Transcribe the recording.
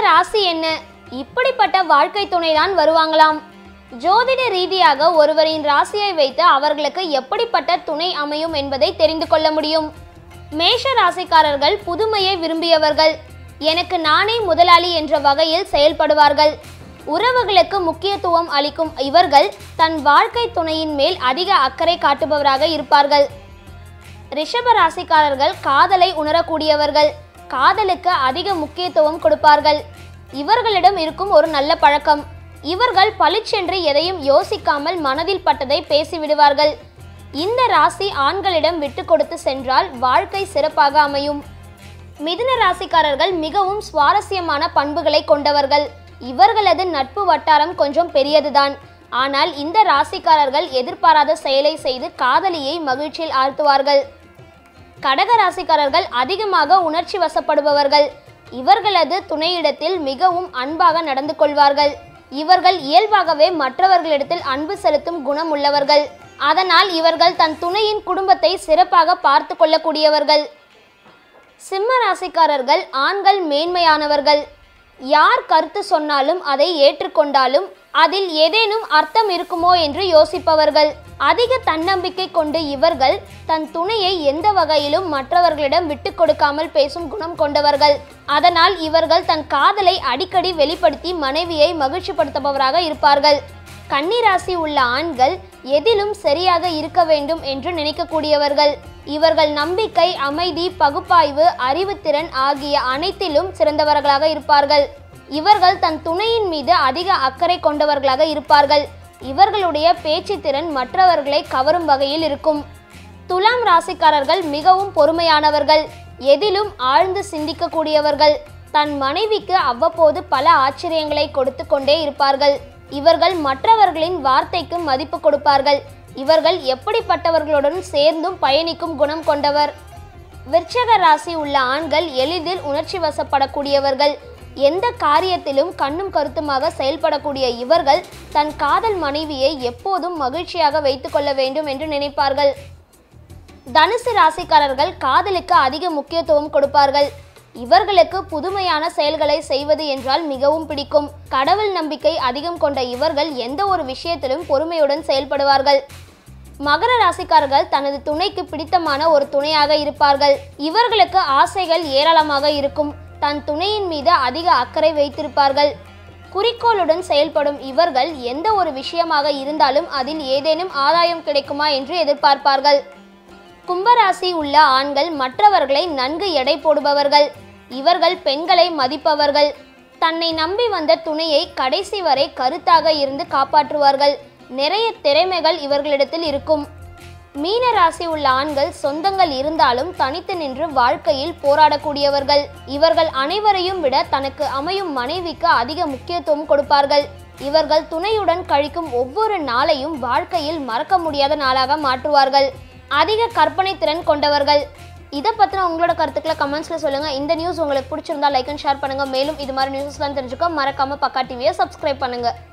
ராசி என்ன இப்படிப்பட்ட வாழ்க்கை துணைதான் வருவாங்களாம் ஜோதிட ரீதியாக ஒருவரின் ராசியை வைத்து அவர்களுக்கு எப்படிப்பட்ட துணை அமையும் என்பதை தெரிந்து கொள்ள முடியும் மேஷ ராசிக்காரர்கள் புதுமையை விரும்பியவர்கள் எனக்கு நானே முதலாளி என்ற வகையில் செயல்படுவார்கள் உறவுகளுக்கு முக்கியத்துவம் அளிக்கும் இவர்கள் தன் வாழ்க்கை துணையின் மேல் அதிக அக்கறை காட்டுபவராக இருப்பார்கள் ரிஷப ராசிக்காரர்கள் காதலை உணரக்கூடியவர்கள் காதலுக்கு அதிக முக்கியத்துவம் கொடுப்பார்கள் இவர்களிடம் இருக்கும் ஒரு நல்ல பழக்கம் இவர்கள் பளிச்சென்று எதையும் யோசிக்காமல் மனதில் பட்டதை பேசிவிடுவார்கள் இந்த ராசி ஆண்களிடம் விட்டு கொடுத்து சென்றால் வாழ்க்கை சிறப்பாக அமையும் மிதுன ராசிக்காரர்கள் மிகவும் சுவாரஸ்யமான பண்புகளை கொண்டவர்கள் இவர்களது நட்பு வட்டாரம் கொஞ்சம் பெரியதுதான் ஆனால் இந்த ராசிக்காரர்கள் எதிர்பாராத செயலை செய்து காதலியை மகிழ்ச்சியில் ஆழ்த்துவார்கள் கடக ராசிக்காரர்கள் அதிகமாக உணர்ச்சி வசப்படுபவர்கள் இவர்களது துணையிடத்தில் மிகவும் அன்பாக நடந்து கொள்வார்கள் இவர்கள் இயல்பாகவே மற்றவர்களிடத்தில் அன்பு செலுத்தும் குணம் உள்ளவர்கள் அதனால் இவர்கள் தன் துணையின் குடும்பத்தை சிறப்பாக பார்த்து கொள்ளக்கூடியவர்கள் சிம்ம ராசிக்காரர்கள் ஆண்கள் மேன்மையானவர்கள் யார் கருத்து சொன்னாலும் அதை ஏற்றுக்கொண்டாலும் அதில் ஏதேனும் அர்த்தம் இருக்குமோ என்று யோசிப்பவர்கள் அதிக தன்னம்பிக்கை கொண்டு இவர்கள் தன் துணையை எந்த வகையிலும் மற்றவர்களிடம் விட்டு கொடுக்காமல் பேசும் குணம் கொண்டவர்கள் அதனால் இவர்கள் தன் காதலை அடிக்கடி வெளிப்படுத்தி மனைவியை மகிழ்ச்சிப்படுத்துபவராக இருப்பார்கள் கன்னிராசி உள்ள ஆண்கள் எதிலும் சரியாக இருக்க வேண்டும் என்று நினைக்கக்கூடியவர்கள் இவர்கள் நம்பிக்கை அமைதி பகுப்பாய்வு அறிவுத்திறன் ஆகிய அனைத்திலும் சிறந்தவர்களாக இருப்பார்கள் இவர்கள் தன் துணையின் மீது அதிக அக்கறை கொண்டவர்களாக இருப்பார்கள் இவர்களுடைய பேச்சு திறன் மற்றவர்களை கவரும் வகையில் இருக்கும் துலாம் ராசிக்காரர்கள் மிகவும் பொறுமையானவர்கள் எதிலும் ஆழ்ந்து சிந்திக்கக்கூடியவர்கள் தன் மனைவிக்கு அவ்வப்போது பல ஆச்சரியங்களை கொடுத்து கொண்டே இருப்பார்கள் இவர்கள் மற்றவர்களின் வார்த்தைக்கு மதிப்பு கொடுப்பார்கள் இவர்கள் எப்படிப்பட்டவர்களுடன் சேர்ந்தும் பயணிக்கும் குணம் கொண்டவர் விருச்சக ராசி உள்ள ஆண்கள் எளிதில் உணர்ச்சி வசப்படக்கூடியவர்கள் எந்த காரியத்திலும் கண்ணும் கருத்துமாக செயல்படக்கூடிய இவர்கள் தன் காதல் மனைவியை எப்போதும் மகிழ்ச்சியாக வைத்துக்கொள்ள வேண்டும் என்று நினைப்பார்கள் தனுசு ராசிக்காரர்கள் காதலுக்கு அதிக முக்கியத்துவம் கொடுப்பார்கள் இவர்களுக்கு புதுமையான செயல்களை செய்வது என்றால் மிகவும் பிடிக்கும் கடவுள் நம்பிக்கை அதிகம் கொண்ட இவர்கள் எந்த ஒரு விஷயத்திலும் பொறுமையுடன் செயல்படுவார்கள் மகர ராசிக்காரர்கள் தனது துணைக்கு பிடித்தமான ஒரு துணையாக இருப்பார்கள் இவர்களுக்கு ஆசைகள் ஏராளமாக இருக்கும் தன் துணையின் மீது அதிக அக்கறை வைத்திருப்பார்கள் குறிக்கோளுடன் செயல்படும் இவர்கள் எந்த ஒரு விஷயமாக இருந்தாலும் அதில் ஏதேனும் ஆதாயம் கிடைக்குமா என்று எதிர்பார்ப்பார்கள் கும்பராசி உள்ள ஆண்கள் மற்றவர்களை நன்கு எடை போடுபவர்கள் இவர்கள் பெண்களை மதிப்பவர்கள் தன்னை நம்பி வந்த துணையை கடைசி வரை கருத்தாக இருந்து காப்பாற்றுவார்கள் நிறைய திறமைகள் இவர்களிடத்தில் இருக்கும் மீன ராசி உள்ள ஆண்கள் சொந்தங்கள் இருந்தாலும் தனித்து நின்று வாழ்க்கையில் போராடக்கூடியவர்கள் இவர்கள் அனைவரையும் விட தனக்கு அமையும் மனைவிக்கு அதிக முக்கியத்துவம் கொடுப்பார்கள் இவர்கள் துணையுடன் கழிக்கும் ஒவ்வொரு நாளையும் வாழ்க்கையில் மறக்க முடியாத நாளாக மாற்றுவார்கள் அதிக கற்பனை திறன் கொண்டவர்கள் இதை பற்றின உங்களோட கருத்துக்களை கமெண்ட்ஸில் சொல்லுங்கள் இந்த நியூஸ் உங்களுக்கு பிடிச்சிருந்தா லைக் அண்ட் ஷேர் பண்ணுங்கள் மேலும் இது மாதிரி நியூஸ்லாம் தெரிஞ்சுக்க மறக்காமல் பக்கா டிவியை சப்ஸ்கிரைப் பண்ணுங்கள்